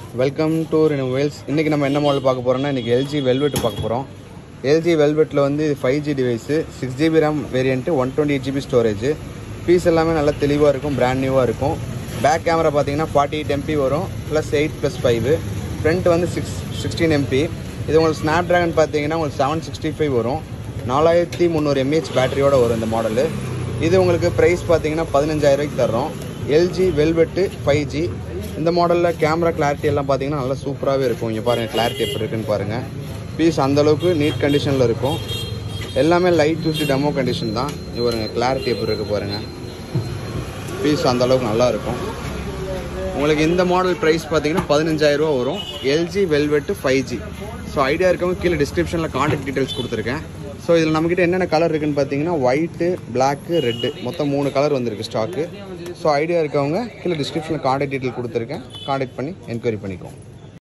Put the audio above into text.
welcome to ரினோவேல்ஸ் இன்றைக்கி நம்ம என்ன மாடல் பார்க்க போகிறோம்னா இன்றைக்கி எல்ஜி வெல்வெட் பார்க்க போகிறோம் எல்ஜி வெல்வெட்டில் வந்து five G device six GB RAM variant one twenty eight GB storage பீஸ் எல்லாமே நல்லா தெளிவாக இருக்கும் பிராண்ட் நியூவாக இருக்கும் பேக் கேமரா பார்த்தீங்கன்னா ஃபார்ட்டி எயிட் எம்பி வரும் plus eight plus five front வந்து சிக்ஸ் சிக்ஸ்டீன் எம்பி இது உங்களுக்கு ஸ்னாப் ட்ராகன் பார்த்தீங்கன்னா உங்களுக்கு செவன் சிக்ஸ்டி ஃபைவ் வரும் நாலாயிரத்தி முந்நூறு எம்ஏஹெச் பேட்டரியோட வரும் இந்த மாடலு இது உங்களுக்கு ப்ரைஸ் பார்த்தீங்கன்னா பதினஞ்சாயிரம் ரூபாய்க்கு தர்றோம் எல்ஜி வெல்வெட்டு ஃபைவ் ஜி இந்த மாடலில் கேமரா கிளாரிட்டி எல்லாம் பார்த்தீங்கன்னா நல்லா சூப்பராகவே இருக்கும் இங்கே பாருங்கள் கிளாரிட்டி எப்படி இருக்குன்னு பாருங்கள் பீஸ் அந்தளவுக்கு நீட் கண்டிஷனில் இருக்கும் எல்லாமே லைட் யூஸ்டு டெமோ கண்டிஷன் தான் இவருங்க கிளாரிட்டி எப்படி இருக்குது பாருங்கள் பீஸ் அந்தளவுக்கு நல்லா இருக்கும் உங்களுக்கு இந்த மாடல் ப்ரைஸ் பார்த்தீங்கன்னா பதினஞ்சாயிரரூவா வரும் LG Velvet five G so idea இருக்கவங்க கீழே டிஸ்கிரிப்ஷனில் காண்டாக்ட் டீட்டெயில்ஸ் கொடுத்துருக்கேன் ஸோ இதில் நம்மக்கிட்ட என்னென்ன கலர் இருக்குன்னு பார்த்தீங்கன்னா ஒயிட்டு பிளாக்கு ரெட்டு மொத்தம் மூணு கலர் வந்திருக்கு ஸ்டாக்கு ஸோ ஐடியா இருக்கவங்க கீழே டிஸ்கிரிப்ஷனில் காண்டாக்ட் டீட்டெயில் கொடுத்துருக்கேன் காண்டாக்ட் பண்ணி என்கொயரி பண்ணிக்கோங்க